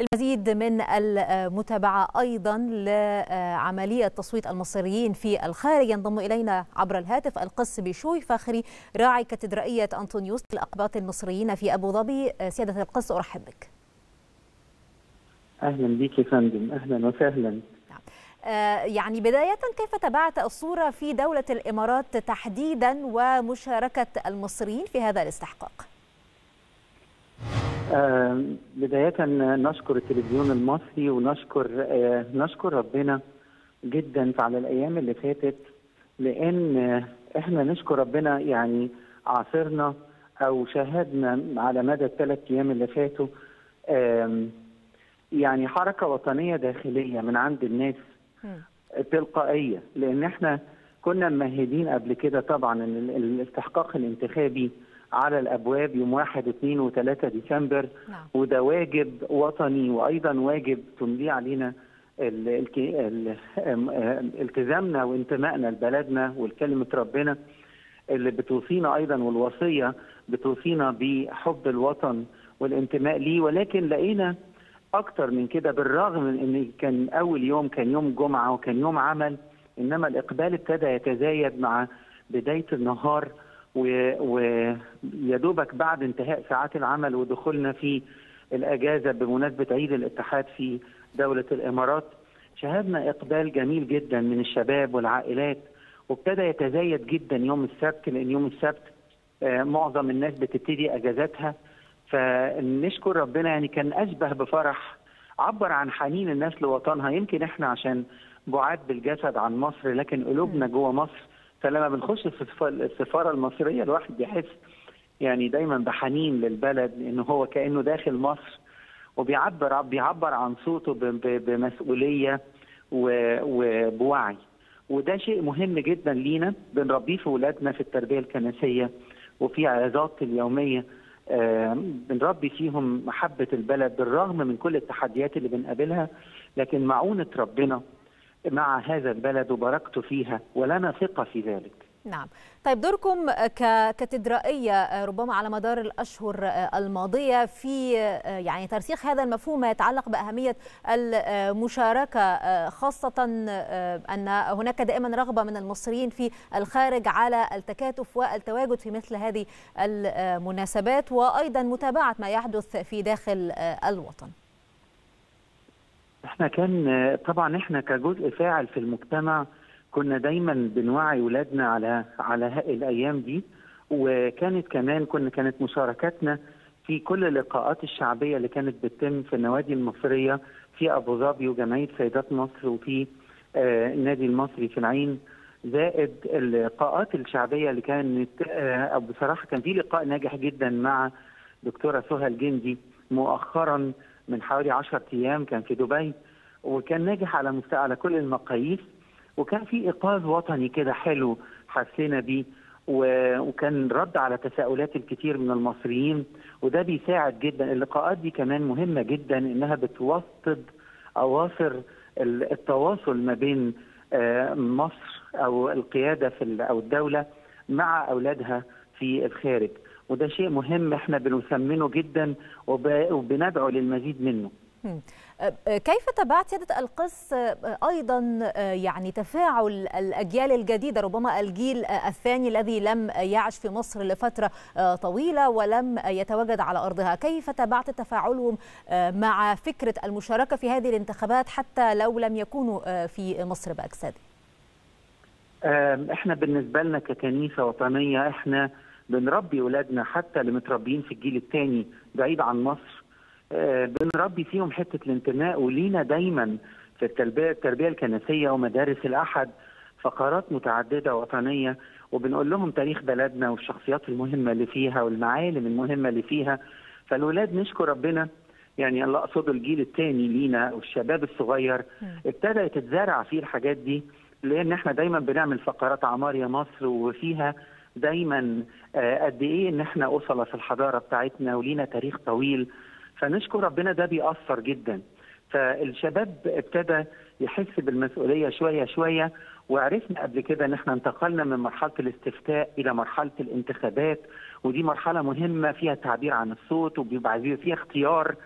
للمزيد من المتابعة أيضا لعملية تصويت المصريين في الخارج ينضم إلينا عبر الهاتف القس بشوي فاخري راعي كاتدرائية أنطونيوس للأقباط المصريين في أبو ظبي سيادة القس أرحب بك أهلا بك يا فندم أهلا وسهلا يعني بداية كيف تابعت الصورة في دولة الإمارات تحديدا ومشاركة المصريين في هذا الاستحقاق؟ آه بداية نشكر التلفزيون المصري ونشكر آه نشكر ربنا جدا على الأيام اللي فاتت لأن آه إحنا نشكر ربنا يعني عاصرنا أو شاهدنا على مدى الثلاث أيام اللي فاتوا يعني حركة وطنية داخلية من عند الناس تلقائية لأن إحنا كنا ممهدين قبل كده طبعا ان الاستحقاق الانتخابي على الابواب يوم 1 2 و3 ديسمبر نعم. وده واجب وطني وايضا واجب تمليه علينا ال ال ال التزامنا وانتمائنا لبلدنا ولكلمه ربنا اللي بتوصينا ايضا والوصيه بتوصينا بحب الوطن والانتماء ليه ولكن لقينا اكتر من كده بالرغم من ان كان اول يوم كان يوم جمعه وكان يوم عمل انما الاقبال ابتدى يتزايد مع بدايه النهار ويا دوبك بعد انتهاء ساعات العمل ودخولنا في الاجازه بمناسبه عيد الاتحاد في دوله الامارات شاهدنا اقبال جميل جدا من الشباب والعائلات وابتدى يتزايد جدا يوم السبت لان يوم السبت معظم الناس بتبتدي اجازاتها فنشكر ربنا يعني كان اشبه بفرح عبر عن حنين الناس لوطنها يمكن احنا عشان بعاد بالجسد عن مصر لكن قلوبنا جوه مصر فلما بنخش السفاره المصريه الواحد بيحس يعني دايما بحنين للبلد ان هو كانه داخل مصر وبيعبر بيعبر عن صوته بمسؤوليه وبوعي وده شيء مهم جدا لينا بنربيه في اولادنا في التربيه الكنسيه وفي عظات اليوميه آه بنربي فيهم محبه البلد بالرغم من كل التحديات اللي بنقابلها لكن معونه ربنا مع هذا البلد وبركته فيها ولنا ثقة في ذلك نعم طيب دوركم ككاتدرائية ربما على مدار الأشهر الماضية في يعني ترسيخ هذا المفهوم ما يتعلق بأهمية المشاركة خاصة أن هناك دائما رغبة من المصريين في الخارج على التكاتف والتواجد في مثل هذه المناسبات وأيضا متابعة ما يحدث في داخل الوطن احنا كان طبعا احنا كجزء فاعل في المجتمع كنا دايما بنوعي ولادنا على على الايام دي وكانت كمان كنا كانت مشاركتنا في كل اللقاءات الشعبيه اللي كانت بتتم في النوادي المصريه في ابو ظبي وجمعيه سيدات مصر وفي آه النادي المصري في العين زائد اللقاءات الشعبيه اللي كانت آه بصراحه كان في لقاء ناجح جدا مع دكتوره سهى الجندي مؤخرا من حوالي 10 ايام كان في دبي وكان ناجح على مستوى على كل المقاييس وكان في ايقاظ وطني كده حلو حسينا بيه وكان رد على تساؤلات الكثير من المصريين وده بيساعد جدا اللقاءات دي كمان مهمه جدا انها بتوطد اواصر التواصل ما بين مصر او القياده في او الدوله مع اولادها في الخارج وده شيء مهم احنا بنثمنه جدا وبندعو للمزيد منه كيف تابعت سيادة القس أيضا يعني تفاعل الأجيال الجديدة ربما الجيل الثاني الذي لم يعش في مصر لفترة طويلة ولم يتواجد على أرضها كيف تابعت تفاعلهم مع فكرة المشاركة في هذه الانتخابات حتى لو لم يكونوا في مصر بأجسادهم احنا بالنسبة لنا ككنيسة وطنية احنا بنربي اولادنا حتى اللي متربيين في الجيل الثاني بعيد عن مصر آه بنربي فيهم حته الانتماء ولينا دايما في التربيه التربيه الكنسيه ومدارس الاحد فقرات متعدده وطنيه وبنقول لهم تاريخ بلدنا والشخصيات المهمه اللي فيها والمعالم المهمه اللي فيها فالولاد نشكر ربنا يعني الله اقصد الجيل الثاني لينا والشباب الصغير ابتدى تتزرع فيه الحاجات دي لان احنا دايما بنعمل فقرات اعمار يا مصر وفيها دايما قد ايه ان احنا اصله في الحضاره بتاعتنا ولينا تاريخ طويل فنشكر ربنا ده بيأثر جدا فالشباب ابتدى يحس بالمسؤوليه شويه شويه وعرفنا قبل كده ان احنا انتقلنا من مرحله الاستفتاء الى مرحله الانتخابات ودي مرحله مهمه فيها تعبير عن الصوت وبيبقى فيها اختيار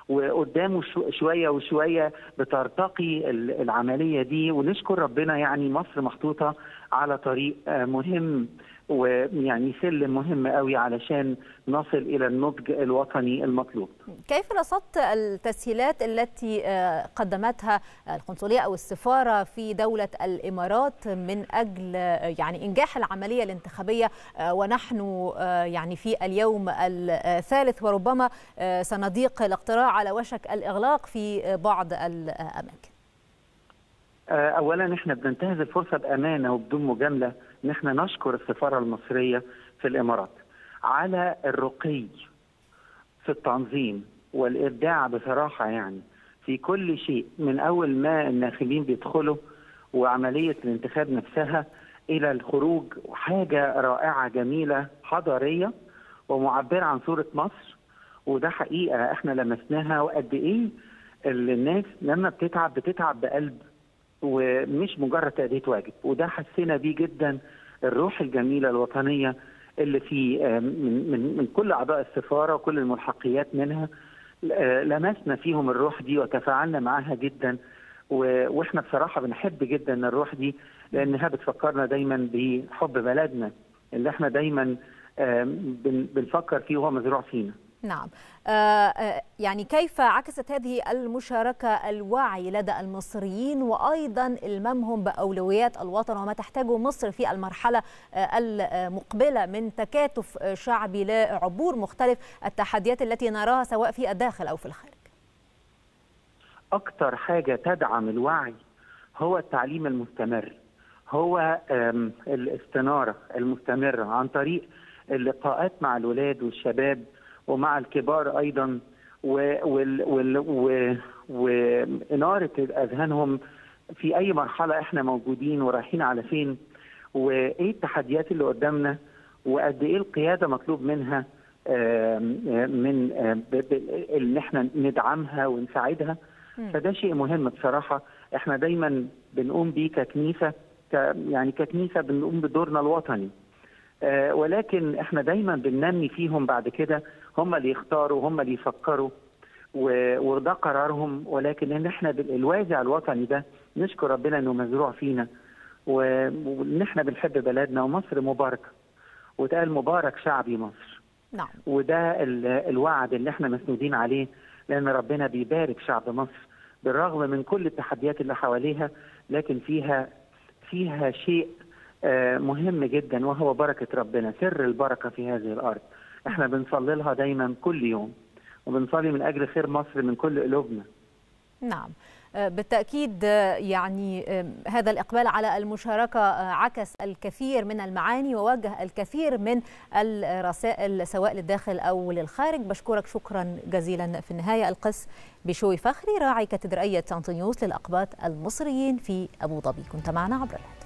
وقدامه شويه وشويه بترتقي العمليه دي ونشكر ربنا يعني مصر محطوطه على طريق مهم ويعني سلم مهم قوي علشان نصل الى النضج الوطني المطلوب. كيف رصدت التسهيلات التي قدمتها القنصليه او السفاره في دوله الامارات من اجل يعني انجاح العمليه الانتخابيه ونحن يعني في اليوم الثالث وربما صناديق الاقتراع على وشك الاغلاق في بعض الاماكن. اولا احنا بننتهز الفرصه بامانه وبدون مجامله ان احنا نشكر السفاره المصريه في الامارات على الرقي في التنظيم والابداع بصراحه يعني في كل شيء من اول ما الناخبين بيدخلوا وعمليه الانتخاب نفسها الى الخروج حاجه رائعه جميله حضاريه ومعبره عن صوره مصر وده حقيقه احنا لمسناها وقد ايه الناس لما بتتعب بتتعب بقلب ومش مجرد تأدية واجب وده حسينا بيه جدا الروح الجميلة الوطنية اللي في من, من, من كل أعضاء السفارة وكل الملحقيات منها لمسنا فيهم الروح دي وتفاعلنا معاها جدا واحنا بصراحة بنحب جدا الروح دي لأنها بتفكرنا دايما بحب بلدنا اللي احنا دايما بنفكر فيه وهو مزروع فينا نعم يعني كيف عكست هذه المشاركة الوعي لدى المصريين وأيضا الممهم بأولويات الوطن وما تحتاجه مصر في المرحلة المقبلة من تكاتف شعبي لعبور مختلف التحديات التي نراها سواء في الداخل أو في الخارج أكثر حاجة تدعم الوعي هو التعليم المستمر هو الاستنارة المستمرة عن طريق اللقاءات مع الولاد والشباب ومع الكبار ايضا واناره اذهانهم في اي مرحله احنا موجودين ورايحين على فين وايه التحديات اللي قدامنا وقد ايه القياده مطلوب منها من ان احنا ندعمها ونساعدها فده شيء مهم بصراحه احنا دايما بنقوم بيه ككنيسه يعني ككنيسه بنقوم بدورنا الوطني ولكن احنا دايما بننمي فيهم بعد كده هم اللي يختاروا هم اللي يفكروا وده قرارهم ولكن ان احنا الوازع الوطني ده نشكر ربنا انه مزروع فينا وان احنا بنحب بلدنا ومصر مباركه وتقال مبارك شعبي مصر نعم وده الوعد اللي احنا مسنودين عليه لان ربنا بيبارك شعب مصر بالرغم من كل التحديات اللي حواليها لكن فيها فيها شيء مهم جدا وهو بركة ربنا سر البركة في هذه الأرض احنا بنصلي لها دايما كل يوم وبنصلي من أجل خير مصر من كل قلوبنا نعم بالتأكيد يعني هذا الإقبال على المشاركة عكس الكثير من المعاني ووجه الكثير من الرسائل سواء للداخل أو للخارج بشكرك شكرا جزيلا في النهاية القس بشوي فخري راعي كاتدرائية سانتونيوس للأقباط المصريين في أبو ظبي كنت معنا عبر الهاتف